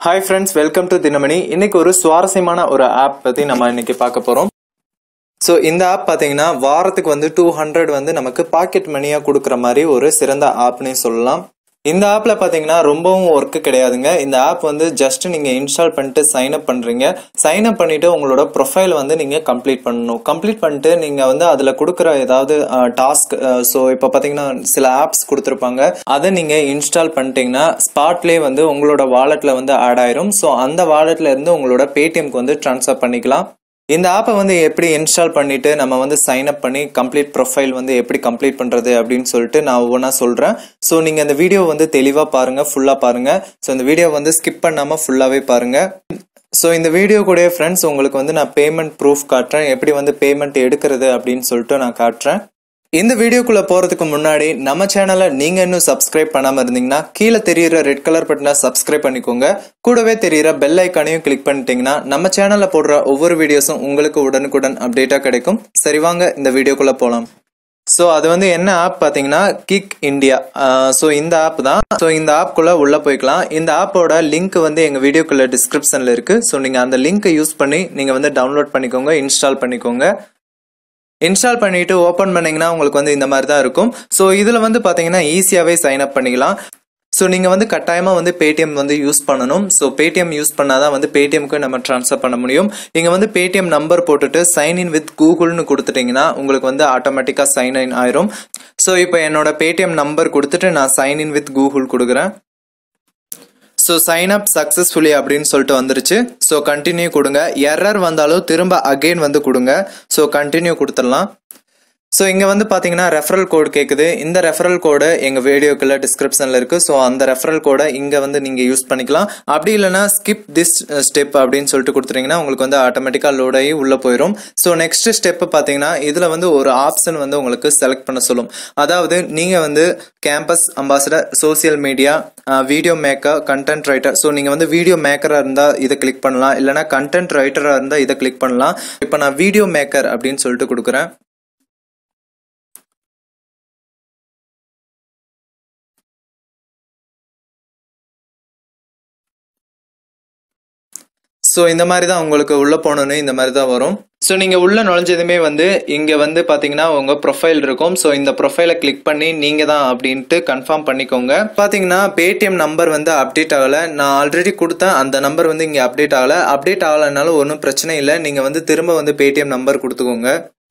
hi friends welcome to Dinamani இன்னைக்கு ஒரு சுவாரஸ்யமான ஒரு ஆப் பற்றி நம்ம இன்னைக்கு பார்க்க போகிறோம் ஸோ இந்த ஆப் பார்த்தீங்கன்னா வாரத்துக்கு வந்து டூ ஹண்ட்ரட் வந்து நமக்கு பாக்கெட் மணியாக கொடுக்குற மாதிரி ஒரு சிறந்த ஆப்னே சொல்லலாம் இந்த ஆப்பில் பார்த்தீங்கன்னா ரொம்பவும் ஒர்க்கு கிடையாதுங்க இந்த ஆப் வந்து ஜஸ்ட் நீங்கள் இன்ஸ்டால் பண்ணிட்டு சைன் அப் பண்ணுறீங்க சைன் அப் பண்ணிவிட்டு உங்களோட ப்ரொஃபைல் வந்து நீங்கள் கம்ப்ளீட் பண்ணணும் கம்ப்ளீட் பண்ணிட்டு நீங்கள் வந்து அதில் கொடுக்குற ஏதாவது டாஸ்க் ஸோ இப்போ பார்த்தீங்கன்னா சில ஆப்ஸ் கொடுத்துருப்பாங்க அதை நீங்கள் இன்ஸ்டால் பண்ணிட்டீங்கன்னா ஸ்பாட்லேயே வந்து உங்களோட வாலெட்டில் வந்து ஆட் ஆயிரும் ஸோ அந்த வாலெட்ல இருந்து உங்களோட பேடிஎம்க்கு வந்து ட்ரான்ஸ்ஃபர் பண்ணிக்கலாம் இந்த ஆப்பை வந்து எப்படி இன்ஸ்டால் பண்ணிட்டு நம்ம வந்து சைன் அப் பண்ணி கம்ப்ளீட் ப்ரொஃபைல் வந்து எப்படி கம்ப்ளீட் பண்றது அப்படின்னு சொல்லிட்டு நான் ஒவ்வொன்றா சொல்றேன் ஸோ நீங்க இந்த வீடியோ வந்து தெளிவா பாருங்க ஃபுல்லா பாருங்க ஸோ இந்த வீடியோ வந்து ஸ்கிப் பண்ணாம ஃபுல்லாவே பாருங்க ஸோ இந்த வீடியோ கூட ஃப்ரெண்ட்ஸ் உங்களுக்கு வந்து நான் பேமெண்ட் ப்ரூஃப் காட்டுறேன் எப்படி வந்து பேமெண்ட் எடுக்கிறது அப்படின்னு சொல்லிட்டு நான் காட்டுறேன் இந்த வீடியோக்குள்ள போறதுக்கு முன்னாடி நம்ம சேனலை நீங்க இன்னும் சப்ஸ்கிரைப் பண்ணாம இருந்தீங்கன்னா கீழே தெரியுற ரெட் கலர் பட்டனை சப்ஸ்கிரைப் பண்ணிக்கோங்க கூடவே தெரியுற பெல் ஐக்கானையும் கிளிக் பண்ணிட்டீங்கன்னா நம்ம சேனல்ல போடுற ஒவ்வொரு வீடியோஸும் உங்களுக்கு உடனுக்குடன் அப்டேட்டா கிடைக்கும் சரி வாங்க இந்த வீடியோக்குள்ள போலாம் ஸோ அது வந்து என்ன ஆப் பார்த்தீங்கன்னா கிக் இந்தியா ஸோ இந்த ஆப் தான் ஸோ இந்த ஆப்குள்ளே உள்ளே போய்க்கலாம் இந்த ஆப்போட லிங்க் வந்து எங்கள் வீடியோக்குள்ள டிஸ்கிரிப்ஷனில் இருக்குது ஸோ நீங்கள் அந்த லிங்க்கை யூஸ் பண்ணி நீங்கள் வந்து டவுன்லோட் பண்ணிக்கோங்க இன்ஸ்டால் பண்ணிக்கோங்க இன்ஸ்டால் பண்ணிட்டு ஓப்பன் பண்ணீங்கன்னா உங்களுக்கு வந்து இந்த மாதிரி தான் இருக்கும் ஸோ இதில் வந்து பார்த்தீங்கன்னா ஈஸியாகவே சைன் அப் பண்ணிக்கலாம் ஸோ நீங்கள் வந்து கட்டாயமாக வந்து பேடிஎம் வந்து யூஸ் பண்ணணும் ஸோ பேடிஎம் யூஸ் பண்ணால் தான் வந்து பேடிஎம்க்கு நம்ம ட்ரான்ஸ்ஃபர் பண்ண முடியும் இங்கே வந்து பேடிஎம் நம்பர் போட்டுட்டு சைன் இன் வித் கூகுள்னு கொடுத்துட்டிங்கன்னா உங்களுக்கு வந்து ஆட்டோமேட்டிக்காக சைன் இன் ஆயிரும் ஸோ இப்போ என்னோட பேடிஎம் நம்பர் கொடுத்துட்டு நான் சைன் இன் வித் கூகுள் கொடுக்குறேன் ஸோ சைன் அப் சக்ஸஸ்ஃபுல்லி அப்படின்னு சொல்லிட்டு வந்துருச்சு ஸோ கண்டினியூ கொடுங்க எரர் வந்தாலும் திரும்ப அகெயின் வந்து கொடுங்க ஸோ கண்டினியூ கொடுத்துடலாம் ஸோ இங்கே வந்து பார்த்தீங்கன்னா ரெஃபரல் கோட் கேட்குது இந்த ரெஃபரல் கோடு எங்கள் வீடியோக்குள்ள டிஸ்கிரிப்ஷனில் இருக்குது ஸோ அந்த ரெஃபரல் கோடை இங்கே வந்து நீங்கள் யூஸ் பண்ணிக்கலாம் அப்படி இல்லைனா ஸ்கிப் திஸ் ஸ்டெப் அப்படின்னு சொல்லிட்டு கொடுத்துட்டீங்கன்னா உங்களுக்கு வந்து ஆட்டோமேட்டிக்காக லோட் ஆகி உள்ளே போயிடும் ஸோ நெக்ஸ்ட் ஸ்டெப் பார்த்தீங்கன்னா இதில் வந்து ஒரு ஆப்ஷன் வந்து உங்களுக்கு செலக்ட் பண்ண சொல்லும் அதாவது நீங்கள் வந்து campus ambassador social media video maker content writer so நீங்கள் வந்து வீடியோ மேக்கராக இருந்தால் இதை கிளிக் பண்ணலாம் இல்லைனா கண்டென்ட் ரைட்டராக இருந்தால் இதை கிளிக் பண்ணலாம் இப்போ நான் வீடியோ மேக்கர் அப்படின்னு சொல்லிட்டு கொடுக்குறேன் ஸோ இந்த மாதிரி தான் உங்களுக்கு உள்ளே போகணுன்னு இந்த மாதிரி தான் வரும் ஸோ நீங்கள் உள்ளே நுழைஞ்சதுமே வந்து இங்கே வந்து பார்த்தீங்கன்னா உங்கள் ப்ரொஃபைல் இருக்கும் ஸோ இந்த ப்ரொஃபைலை கிளிக் பண்ணி நீங்கள் தான் அப்படின்ட்டு கன்ஃபார்ம் பண்ணிக்கோங்க பார்த்தீங்கன்னா பேடிஎம் நம்பர் வந்து அப்டேட் ஆகலை நான் ஆல்ரெடி கொடுத்தேன் அந்த நம்பர் வந்து இங்கே அப்டேட் ஆகலை அப்டேட் ஆகலைனாலும் ஒன்றும் பிரச்சனை இல்லை நீங்கள் வந்து திரும்ப வந்து பேடிஎம் நம்பர் கொடுத்துக்கோங்க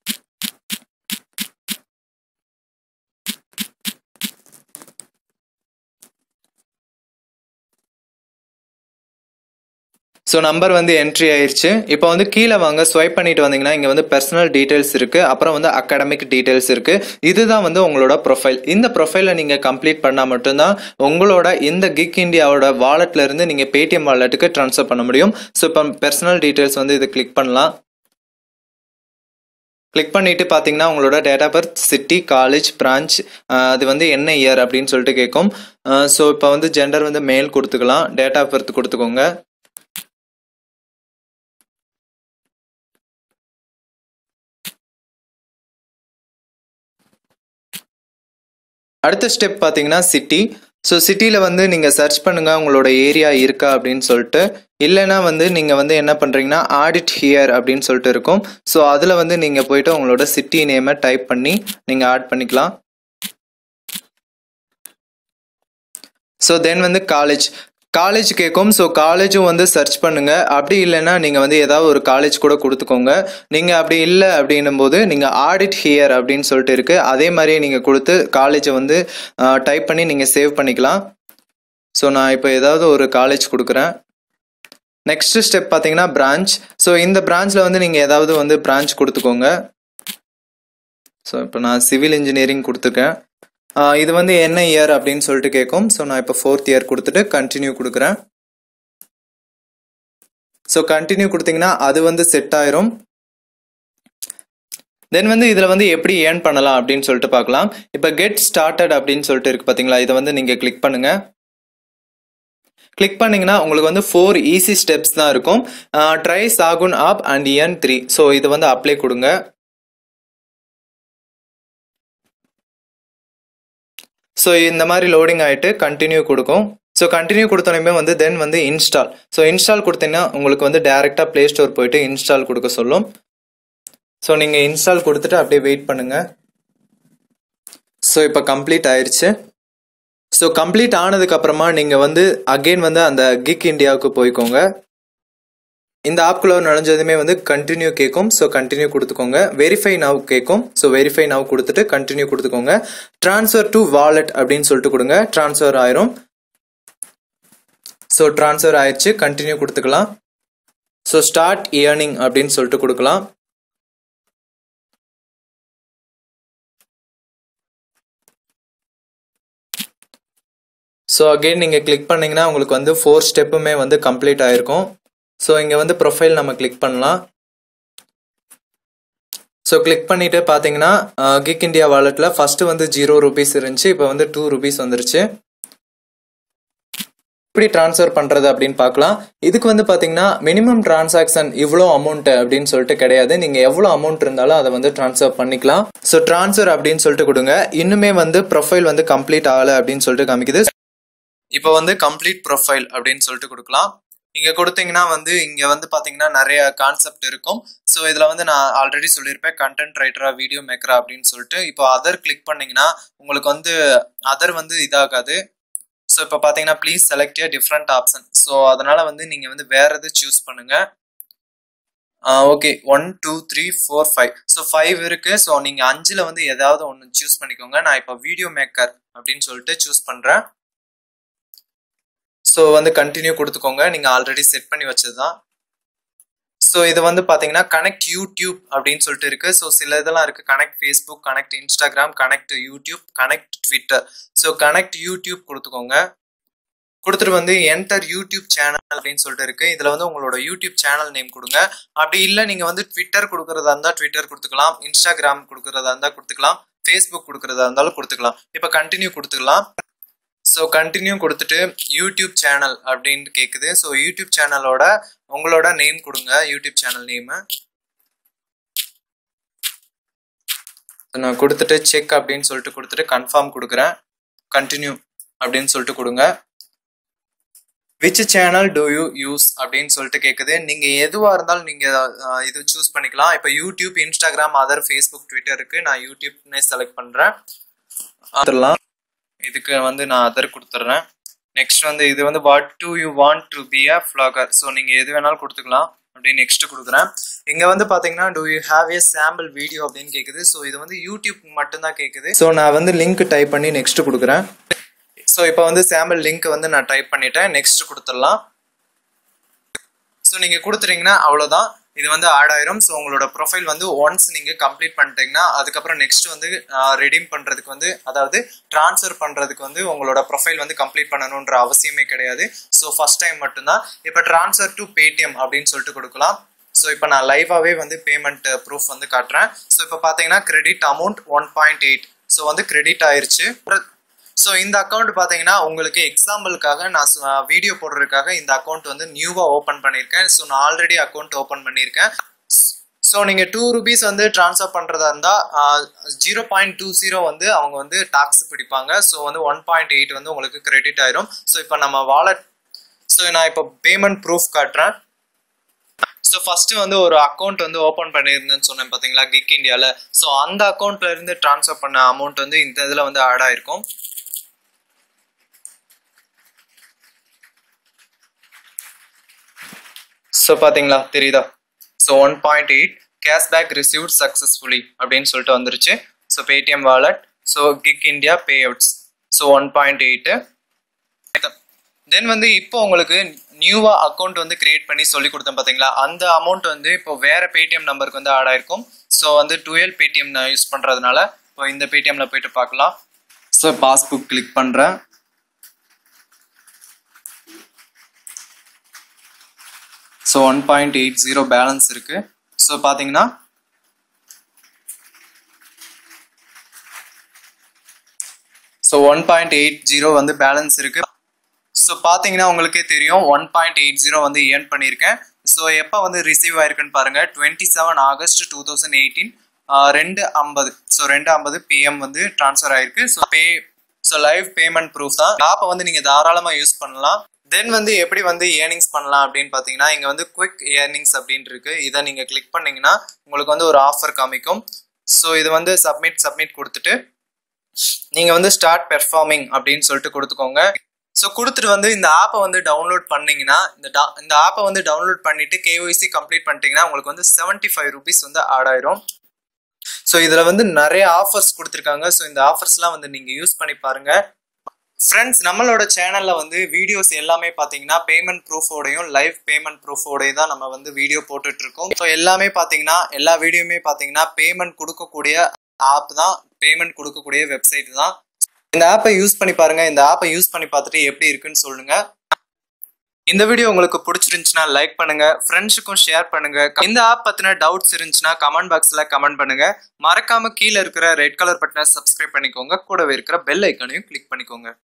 ஸோ நம்பர் வந்து என்ட்ரி ஆயிருச்சு இப்போ வந்து கீழே வாங்க ஸ்வைப் பண்ணிட்டு வந்தீங்கன்னா இங்கே வந்து பர்சனல் டீடைல்ஸ் இருக்கு அப்புறம் வந்து அகாடமிக் டீடைல்ஸ் இருக்கு இதுதான் வந்து உங்களோட ப்ரொஃபைல் இந்த ப்ரொஃபைலை நீங்கள் கம்ப்ளீட் பண்ணால் மட்டும்தான் உங்களோட இந்த கிக் இந்தியாவோட வாலெட்ல இருந்து நீங்கள் பேடிஎம் வாலெட்டுக்கு ட்ரான்ஸ்ஃபர் பண்ண முடியும் ஸோ இப்போ பர்சனல் டீடைல்ஸ் வந்து இதை கிளிக் பண்ணலாம் கிளிக் பண்ணிட்டு பார்த்தீங்கன்னா உங்களோட date of birth city college branch அது வந்து என்ன இயர் அப்படின்னு சொல்லிட்டு கேட்கும் ஸோ இப்போ வந்து ஜெண்டர் வந்து மேல் கொடுத்துக்கலாம் டேட் ஆஃப் பர்த் கொடுத்துக்கோங்க அடுத்த ஸ்டெப் பார்த்தீங்கன்னா சிட்டி ஸோ சிட்டியில் வந்து நீங்கள் சர்ச் பண்ணுங்கள் உங்களோட ஏரியா இருக்கா அப்படின்னு சொல்லிட்டு இல்லைனா வந்து நீங்கள் வந்து என்ன பண்ணுறீங்கன்னா ஆடிட் ஹியர் அப்படின்னு சொல்லிட்டு இருக்கும் ஸோ அதில் வந்து நீங்கள் போயிட்டு உங்களோட சிட்டி நேமை டைப் பண்ணி நீங்கள் ஆட் பண்ணிக்கலாம் ஸோ தென் வந்து காலேஜ் காலேஜ் கேட்கும் ஸோ காலேஜும் வந்து சர்ச் பண்ணுங்க அப்படி இல்லைன்னா நீங்கள் வந்து ஏதாவது ஒரு காலேஜ் கூட கொடுத்துக்கோங்க நீங்கள் அப்படி இல்லை அப்படின்னும் போது நீங்கள் ஆடிட் ஹியர் அப்படின்னு சொல்லிட்டு இருக்கு அதே மாதிரியே நீங்கள் கொடுத்து காலேஜை வந்து டைப் பண்ணி நீங்கள் சேவ் பண்ணிக்கலாம் ஸோ நான் இப்போ ஏதாவது ஒரு காலேஜ் கொடுக்குறேன் நெக்ஸ்ட் ஸ்டெப் பார்த்தீங்கன்னா பிரான்ச் ஸோ இந்த பிரான்ச்சில் வந்து நீங்கள் ஏதாவது வந்து பிரான்ச் கொடுத்துக்கோங்க ஸோ இப்போ நான் சிவில் இன்ஜினியரிங் கொடுத்துருக்கேன் இது வந்து என்ன இயர் அப்படின்னு சொல்லிட்டு கேட்கும் ஸோ நான் இப்போ ஃபோர்த் இயர் கொடுத்துட்டு கண்டினியூ கொடுக்குறேன் ஸோ கண்டினியூ கொடுத்தீங்கன்னா அது வந்து செட் ஆயிரும் தென் வந்து இதில் வந்து எப்படி ஏர்ன் பண்ணலாம் அப்படின்னு சொல்லிட்டு பார்க்கலாம் இப்போ கெட் ஸ்டார்டட் அப்படின்னு சொல்லிட்டு இருக்கு பார்த்தீங்களா இதை வந்து நீங்கள் கிளிக் பண்ணுங்க கிளிக் பண்ணீங்கன்னா உங்களுக்கு வந்து ஃபோர் ஈஸி ஸ்டெப்ஸ் தான் இருக்கும் ட்ரை சாகுன் ஆப் அண்ட் இயன் த்ரீ ஸோ இது வந்து அப்ளை கொடுங்க ஸோ இந்த மாதிரி லோடிங் ஆகிட்டு கண்டினியூ கொடுக்கும் ஸோ கண்டினியூ கொடுத்தோன்னே வந்து தென் வந்து இன்ஸ்டால் ஸோ இன்ஸ்டால் கொடுத்தீங்கன்னா உங்களுக்கு வந்து டேரெக்டாக ப்ளே ஸ்டோர் போயிட்டு இன்ஸ்டால் கொடுக்க சொல்லும் ஸோ நீங்கள் இன்ஸ்டால் கொடுத்துட்டு அப்படியே வெயிட் பண்ணுங்கள் ஸோ இப்போ கம்ப்ளீட் ஆயிடுச்சு ஸோ கம்ப்ளீட் ஆனதுக்கு அப்புறமா நீங்கள் வந்து அகெயின் வந்து அந்த கிக் இந்தியாவுக்கு போய்க்கோங்க இந்த ஆப்குள்ள நுழைஞ்சதுமே வந்து கண்டினியூ கேட்கும் ஸோ கண்டினியூ கொடுத்துக்கோங்க வெரிஃபை நவ் கேட்கும் ஸோ வெரிஃபை நவ் கொடுத்துட்டு கண்டினியூ கொடுத்துக்கோங்க ட்ரான்ஸ்ஃபர் டு வாலெட் அப்படின்னு சொல்லிட்டு கொடுங்க ட்ரான்ஸ்ஃபர் ஆயிரும் ஸோ ட்ரான்ஸ்ஃபர் ஆயிடுச்சு கண்டினியூ கொடுத்துக்கலாம் ஸோ ஸ்டார்ட் ஏர்னிங் அப்படின்னு சொல்லிட்டு கொடுக்கலாம் ஸோ அகெயின் நீங்கள் கிளிக் பண்ணீங்கன்னா உங்களுக்கு வந்து ஃபோர் ஸ்டெப்புமே வந்து கம்ப்ளீட் ஆயிருக்கும் ஸோ இங்கே வந்து ப்ரொஃபைல் நம்ம கிளிக் பண்ணலாம் ஸோ கிளிக் பண்ணிட்டு பார்த்தீங்கன்னா கிக் இந்தியா வாலெட்டில் ஃபர்ஸ்ட் வந்து ஜீரோ ருபீஸ் இருந்துச்சு இப்போ வந்து டூ ருபீஸ் வந்துருச்சு எப்படி ட்ரான்ஸ்ஃபர் பண்ணுறது அப்படின்னு பார்க்கலாம் இதுக்கு வந்து பார்த்தீங்கன்னா மினிமம் டிரான்சாக்ஷன் இவ்வளோ அமௌண்ட் அப்படின்னு சொல்லிட்டு கிடையாது நீங்கள் எவ்வளோ அமௌண்ட் இருந்தாலும் அதை வந்து ட்ரான்ஸ்ஃபர் பண்ணிக்கலாம் ஸோ ட்ரான்ஸ்ஃபர் அப்படின்னு சொல்லிட்டு கொடுங்க இன்னுமே வந்து ப்ரொஃபைல் வந்து கம்ப்ளீட் ஆகலை அப்படின்னு சொல்லிட்டு காமிக்குது இப்போ வந்து கம்ப்ளீட் ப்ரொஃபைல் அப்படின்னு சொல்லிட்டு கொடுக்கலாம் இங்க கொடுத்தீங்கன்னா வந்து இங்க வந்து பாத்தீங்கன்னா நிறைய கான்செப்ட் இருக்கும் ஸோ இதுல வந்து நான் ஆல்ரெடி சொல்லியிருப்பேன் கண்டென்ட் ரைட்டரா வீடியோ மேக்கரா அப்படின்னு சொல்லிட்டு இப்போ அதர் கிளிக் பண்ணீங்கன்னா உங்களுக்கு வந்து அதர் வந்து இதாகாது ஸோ இப்போ பார்த்தீங்கன்னா please select a different option so அதனால வந்து நீங்கள் வந்து வேற எது சூஸ் பண்ணுங்க okay one two three four five so five இருக்கு ஸோ நீங்கள் அஞ்சில் வந்து ஏதாவது ஒன்று சூஸ் பண்ணிக்கோங்க நான் இப்போ வீடியோ மேக்கர் அப்படின்னு சொல்லிட்டு சூஸ் பண்ணுறேன் ஸோ வந்து கண்டினியூ கொடுத்துக்கோங்க நீங்கள் ஆல்ரெடி செட் பண்ணி வச்சது தான் ஸோ இது வந்து பார்த்தீங்கன்னா கனெக்ட் யூடியூப் அப்படின்னு சொல்லிட்டு இருக்கு ஸோ சில இதெல்லாம் இருக்கு connect Facebook connect Instagram connect YouTube connect Twitter so connect YouTube கொடுத்துக்கோங்க கொடுத்துட்டு வந்து என்டர் யூடியூப் சேனல் அப்படின்னு சொல்லிட்டு இருக்கு இதுல வந்து உங்களோட யூடியூப் சேனல் நேம் கொடுங்க அப்படி இல்லை நீங்க வந்து ட்விட்டர் கொடுக்கறதா இருந்தா ட்விட்டர் கொடுத்துக்கலாம் இன்ஸ்டாகிராம் கொடுக்கறதா இருந்தா கொடுத்துக்கலாம் ஃபேஸ்புக் கொடுக்கறதா இருந்தாலும் கொடுத்துக்கலாம் இப்போ கண்டினியூ கொடுத்துக்கலாம் ஸோ கண்டினியூ கொடுத்துட்டு யூடியூப் சேனல் அப்படின்னு கேட்குது ஸோ யூடியூப் சேனலோட உங்களோட நேம் கொடுங்க யூடியூப் சேனல் நேமு நான் கொடுத்துட்டு செக் அப்படின்னு சொல்லிட்டு கொடுத்துட்டு கன்ஃபார்ம் கொடுக்குறேன் கண்டினியூ அப்படின்னு சொல்லிட்டு கொடுங்க which channel do you use அப்படின்னு சொல்லிட்டு கேட்குது நீங்க எதுவா இருந்தாலும் நீங்க அஹ், இது சூஸ் பண்ணிக்கலாம் இப்போ YouTube Instagram other Facebook Twitter இருக்கு நான் யூடியூப்னே செலக்ட் பண்றேன் அதெல்லாம் இதுக்கு வந்து நான் அதர் கொடுத்துட்றேன் நெக்ஸ்ட் வந்து இது வந்து what do you want to be a blogger so நீங்க எது வேணாலும் கொடுத்துக்கலாம் அப்படின்னு நெக்ஸ்ட் கொடுக்குறேன் இங்க வந்து பாத்தீங்கன்னா do you have a sample video அப்படின்னு கேக்குது ஸோ இது வந்து யூடியூப் மட்டும்தான் கேக்குது ஸோ நான் வந்து லிங்க் டைப் பண்ணி நெக்ஸ்ட் கொடுக்குறேன் ஸோ இப்போ வந்து சாம்பிள் லிங்க் வந்து நான் டைப் பண்ணிட்டேன் நெக்ஸ்ட் கொடுத்துடலாம் ஸோ நீங்க கொடுத்துட்டீங்கன்னா அவ்வளவுதான் இது வந்து ஆட் ஆயிரும் ஸோ உங்களோட ப்ரொஃபைல் வந்து ஒன்ஸ் நீங்க கம்ப்ளீட் பண்ணிட்டீங்கன்னா அதுக்கப்புறம் நெக்ஸ்ட் வந்து ரெடீம் பண்றதுக்கு வந்து அதாவது ட்ரான்ஸ்ஃபர் பண்றதுக்கு வந்து உங்களோட ப்ரொஃபைல் வந்து கம்ப்ளீட் பண்ணணுன்ற அவசியமே கிடையாது ஸோ ஃபர்ஸ்ட் டைம் மட்டும்தான் இப்போ ட்ரான்ஸ்ஃபர் டு பேடிஎம் அப்படின்னு சொல்லிட்டு கொடுக்கலாம் ஸோ இப்போ நான் லைவாகவே வந்து பேமெண்ட் ப்ரூஃப் வந்து காட்டுறேன் ஸோ இப்போ பார்த்தீங்கன்னா credit amount one point eight so வந்து கிரெடிட் ஆயிருச்சு ஸோ இந்த அக்கௌண்ட் பார்த்தீங்கன்னா உங்களுக்கு எக்ஸாம்பிளுக்காக நான் வீடியோ போடுறதுக்காக இந்த அக்கௌண்ட் வந்து நியூவாக ஓப்பன் பண்ணியிருக்கேன் ஸோ நான் ஆல்ரெடி அக்கௌண்ட் ஓப்பன் பண்ணியிருக்கேன் ஸோ நீங்கள் டூ ருபீஸ் வந்து ட்ரான்ஸ்ஃபர் பண்ணுறதா இருந்தால் ஜீரோ பாயிண்ட் டூ ஜீரோ வந்து அவங்க வந்து டாக்ஸ் பிடிப்பாங்க ஸோ வந்து ஒன் பாயிண்ட் எயிட் வந்து உங்களுக்கு கிரெடிட் ஆயிரும் ஸோ இப்போ நம்ம வாலெட் ஸோ நான் இப்போ பேமெண்ட் ப்ரூஃப் காட்டுறேன் ஸோ ஃபர்ஸ்ட் வந்து ஒரு அக்கௌண்ட் வந்து ஓப்பன் பண்ணியிருந்தேன்னு சொன்னேன் பார்த்தீங்களா கிக் இந்தியாவில் ஸோ அந்த அக்கௌண்ட்ல இருந்து ட்ரான்ஸ்ஃபர் பண்ண அமௌண்ட் வந்து இந்த இதில் வந்து ஆட் ஆயிருக்கும் ஸோ பார்த்தீங்களா தெரியுதா so one point eight cashback received successfully அப்படின்னு சொல்லிட்டு வந்துருச்சு so Paytm wallet so gig India payouts so one point eight then வந்து இப்போ உங்களுக்கு நியூவா அக்கௌண்ட் வந்து கிரியேட் பண்ணி சொல்லி கொடுத்தேன் பாத்தீங்களா அந்த அமௌண்ட் வந்து இப்போ வேற பேடிஎம் நம்பருக்கு வந்து ஆட் ஆயிருக்கும் ஸோ வந்து டுவெல் பேடிஎம் நான் யூஸ் பண்றதுனால இப்போ இந்த பேடிஎம்ல போயிட்டு பார்க்கலாம் ஸோ பாஸ்புக் கிளிக் பண்றேன் so one point eight zero balance இருக்கு ஸோ பார்த்தீங்கன்னா so one point eight zero வந்து பேலன்ஸ் இருக்கு ஸோ பார்த்தீங்கன்னா உங்களுக்கே தெரியும் ஒன் பாயிண்ட் எயிட் ஜீரோ வந்து ஏர்ன் பண்ணியிருக்கேன் ஸோ எப்போ வந்து ரிசீவ் ஆயிருக்குன்னு பாருங்க twenty seven August two thousand eighteen ரெண்டு ஐம்பது ஸோ ரெண்டு ஐம்பது பிஎம் வந்து ட்ரான்ஸ்ஃபர் ஆயிருக்கு so pay so live payment proof தான் ஆப்பை வந்து நீங்கள் தாராளமாக யூஸ் பண்ணலாம் தென் வந்து எப்படி வந்து ஏர்னிங்ஸ் பண்ணலாம் அப்படின்னு பார்த்தீங்கன்னா இங்கே வந்து குவிக் ஏர்னிங்ஸ் அப்படின்னு இருக்கு இதை நீங்கள் கிளிக் பண்ணீங்கன்னா உங்களுக்கு வந்து ஒரு ஆஃபர் காமிக்கும் ஸோ இது வந்து சப்மிட் சப்மிட் கொடுத்துட்டு நீங்கள் வந்து ஸ்டார்ட் பெர்ஃபார்மிங் அப்படின்னு சொல்லிட்டு கொடுத்துக்கோங்க ஸோ கொடுத்துட்டு வந்து இந்த ஆப்பை வந்து டவுன்லோட் பண்ணீங்கன்னா இந்த டா- இந்த ஆப்பை வந்து டவுன்லோட் பண்ணிட்டு கேஒய்சி கம்ப்ளீட் பண்ணிட்டீங்கன்னா உங்களுக்கு வந்து செவன்ட்டி ஃபைவ் ருபீஸ் வந்து ஆட் ஆயிரும் ஸோ இதில் வந்து நிறைய ஆஃபர்ஸ் கொடுத்துருக்காங்க ஸோ இந்த ஆஃபர்ஸ்லாம் வந்து நீங்கள் யூஸ் பண்ணி பாருங்க ஃப்ரெண்ட்ஸ் நம்மளோட சேனல்ல வந்து வீடியோஸ் எல்லாமே பார்த்தீங்கன்னா பேமெண்ட் ப்ரூஃபோடையும் லைவ் பேமெண்ட் ப்ரூஃபோடையும் தான் நம்ம வந்து வீடியோ போட்டுட்டு இருக்கோம் ஸோ எல்லாமே பார்த்தீங்கன்னா எல்லா வீடியோமே பார்த்தீங்கன்னா பேமெண்ட் கொடுக்கக்கூடிய ஆப் தான் பேமெண்ட் கொடுக்கக்கூடிய வெப்சைட் தான் இந்த ஆப்பை யூஸ் பண்ணி பாருங்க இந்த ஆப்பை யூஸ் பண்ணி பார்த்துட்டு எப்படி இருக்குன்னு சொல்லுங்க இந்த வீடியோ உங்களுக்கு பிடிச்சிருந்துச்சுன்னா லைக் பண்ணுங்க ஃப்ரெண்ட்ஸுக்கும் ஷேர் பண்ணுங்க இந்த ஆப் பத்தின டவுட்ஸ் இருந்துச்சுன்னா கமெண்ட் பாக்ஸ்ல கமெண்ட் பண்ணுங்க மறக்காம கீழே இருக்கிற ரெட் கலர் பட்டனை சப்ஸ்கிரைப் பண்ணிக்கோங்க கூடவே இருக்கிற பெல் ஐக்கானையும் கிளிக் பண்ணிக்கோங்க